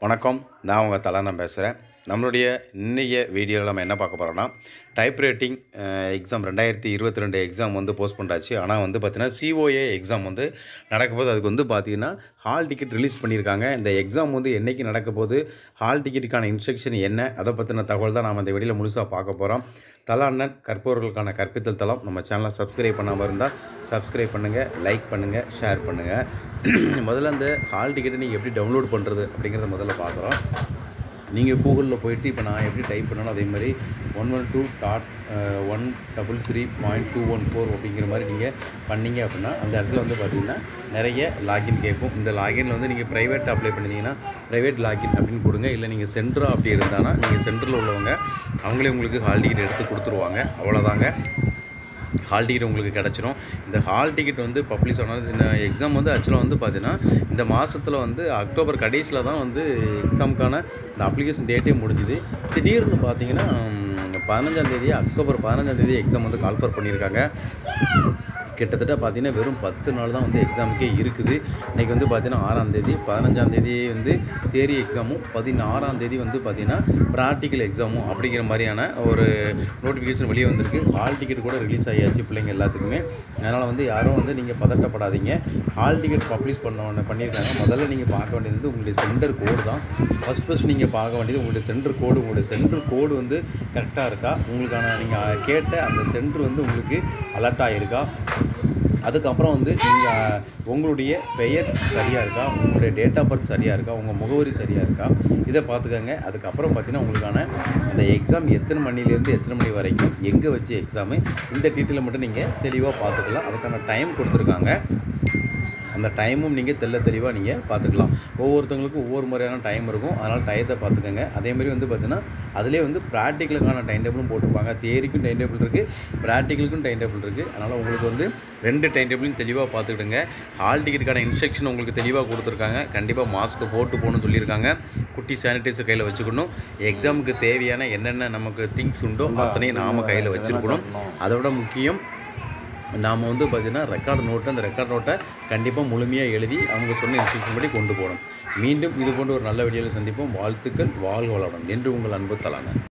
வணக்கம் நான் உங்கள் தலானா பேசுகிறேன் நம்மளுடைய இன்றைய வீடியோவில் நம்ம என்ன பார்க்க போகிறோம்னா டைப் ரைட்டிங் எக்ஸாம் ரெண்டாயிரத்தி இருபத்தி ரெண்டு எக்ஸாம் வந்து போஸ்ட் பண்ணாச்சு ஆனால் வந்து பார்த்தீங்கன்னா சிஓஏ எக்ஸாம் வந்து நடக்க போது அதுக்கு வந்து பார்த்தீங்கன்னா ஹால் டிக்கெட் ரிலீஸ் பண்ணியிருக்காங்க இந்த எக்ஸாம் வந்து என்றைக்கு நடக்க போகுது ஹால் டிக்கெட்டுக்கான இன்ஸ்ட்ரக்ஷன் என்ன அதை பற்றின தகவல் தான் நாம் இந்த வீடியோவில் முழுசாக பார்க்க போகிறோம் தலா அண்ணன் கற்பவர்களுக்கான கற்பித்தல் தளம் நம்ம சேனலை சப்ஸ்கிரைப் பண்ணாமல் இருந்தால் சப்ஸ்கிரைப் பண்ணுங்கள் லைக் பண்ணுங்கள் ஷேர் பண்ணுங்கள் முதல்ல அந்த ஹால் டிக்கெட்டை நீங்கள் எப்படி டவுன்லோட் பண்ணுறது அப்படிங்கிறத முதல்ல பார்க்குறோம் நீங்கள் கூகுளில் போயிட்டு இப்போ நான் எப்படி டைப் பண்ணாலும் அதே மாதிரி one one two dot one double three point two one four அப்படிங்கிற மாதிரி நீங்கள் பண்ணீங்க அப்படின்னா அந்த இடத்துல வந்து பார்த்தீங்கன்னா நிறைய லாகின் கேட்கும் இந்த லாகின்ல வந்து நீங்கள் ப்ரைவேட் அப்ளை பண்ணிங்கன்னா ப்ரைவேட் லாகின் அப்படின்னு கொடுங்க இல்லை நீங்கள் சென்டரா அப்படி இருந்தானா நீங்கள் சென்டரில் உள்ளவங்க அவங்களே உங்களுக்கு ஹால் டிக்கெட் எடுத்து கொடுத்துருவாங்க அவ்வளோதாங்க ஹால் டிக்கெட் உங்களுக்கு கிடச்சிரும் இந்த ஹால் டிக்கெட் வந்து பப்ளிஷ் ஆனது இந்த எக்ஸாம் வந்து ஆக்சுவலாக வந்து பார்த்தீங்கன்னா இந்த மாதத்தில் வந்து அக்டோபர் கடைசியில் தான் வந்து எக்ஸாமுக்கான இந்த அப்ளிகேஷன் டேட்டே முடிஞ்சுது திடீர்னு பார்த்தீங்கன்னா பதினஞ்சாந்தேதி அக்டோபர் பதினஞ்சாந்தேதி எக்ஸாம் வந்து கால்ஃபர் பண்ணியிருக்காங்க கிட்டத்தட்ட பார்த்தீங்கன்னா வெறும் பத்து நாள் தான் வந்து எக்ஸாமுக்கே இருக்குது இன்றைக்கி வந்து பார்த்தீங்கன்னா ஆறாம் தேதி பதினஞ்சாம் தேதி வந்து தேரி எக்ஸாமும் பதினாறாம் தேதி வந்து பார்த்தீங்கன்னா ப்ராக்டிக்கல் எக்ஸாமும் அப்படிங்கிற மாதிரியான ஒரு நோட்டிஃபிகேஷன் வெளியே வந்திருக்கு ஹால் டிக்கெட் கூட ரிலீஸ் ஆகியாச்சு பிள்ளைங்க எல்லாத்துக்குமே அதனால் வந்து யாரும் வந்து நீங்கள் பதட்டப்படாதீங்க ஹால் டிக்கெட் பப்ளிஷ் பண்ண பண்ணியிருக்காங்க முதல்ல நீங்கள் பார்க்க வேண்டியது வந்து உங்களுடைய சென்டர் கோடு தான் ஃபஸ்ட் ஃபஸ்ட் நீங்கள் பார்க்க வேண்டியது உங்களுடைய சென்டர் கோடு உங்களுடைய சென்டர் கோடு வந்து கரெக்டாக இருக்கா உங்களுக்கான நீங்கள் கேட்ட அந்த சென்டர் வந்து உங்களுக்கு அலர்ட் ஆகிருக்கா அதுக்கப்புறம் வந்து நீங்கள் உங்களுடைய பெயர் சரியாக இருக்கா உங்களுடைய டேட் ஆஃப் பர்த் சரியாக இருக்கா உங்கள் முகவரி சரியாக இருக்கா இதை பார்த்துக்கோங்க அதுக்கப்புறம் பார்த்தீங்கன்னா உங்களுக்கான அந்த எக்ஸாம் எத்தனை மணிலேருந்து எத்தனை மணி வரைக்கும் எங்கே வச்சு எக்ஸாமு இந்த டீட்டெயிலை மட்டும் நீங்கள் தெளிவாக பார்த்துக்கலாம் அதுக்கான டைம் கொடுத்துருக்காங்க அந்த டைமும் நீங்கள் தெல்ல தெளிவாக நீங்கள் பார்த்துக்கலாம் ஒவ்வொருத்தவங்களுக்கும் ஒவ்வொரு முறையான டைம் இருக்கும் அதனால் டயத்தை பார்த்துக்கோங்க அதேமாதிரி வந்து பார்த்தீங்கன்னா அதிலே வந்து ப்ராக்டிக்கலுக்கான டைம் டேபிளும் போட்டிருப்பாங்க தியரிக்கும் டைம் டேபிள் இருக்குது ப்ராக்டிக்கலுக்கும் டைம் டேபிள் இருக்குது அதனால் உங்களுக்கு வந்து ரெண்டு டைம் டேபிளையும் தெளிவாக பார்த்துக்கிடுங்க ஹால் டிக்கெட்டுக்கான இன்ஸ்ட்ரக்ஷன் உங்களுக்கு தெளிவாக கொடுத்துருக்காங்க கண்டிப்பாக மாஸ்க்கு போட்டு போகணும்னு சொல்லியிருக்காங்க குட்டி சானிடைசர் கையில் வச்சுக்கணும் எக்ஸாமுக்கு தேவையான என்னென்ன நமக்கு திங்ஸ் உண்டோ அத்தனையும் நாம் கையில் வச்சுருக்கணும் அதோட முக்கியம் நாம் வந்து பார்த்திங்கன்னா ரெக்கார்டு நோட்டு அந்த ரெக்கார்ட் நோட்டை கண்டிப்பாக முழுமையாக எழுதி அவங்க சொன்ன இன்ஸ்ட்ரக்ஷன் படி கொண்டு போகணும் மீண்டும் இது போன்ற ஒரு நல்ல வீடியோவில் சந்திப்போம் வாழ்த்துக்கள் வாழ்க வளமுடன் என்று உங்கள் அன்பு தலான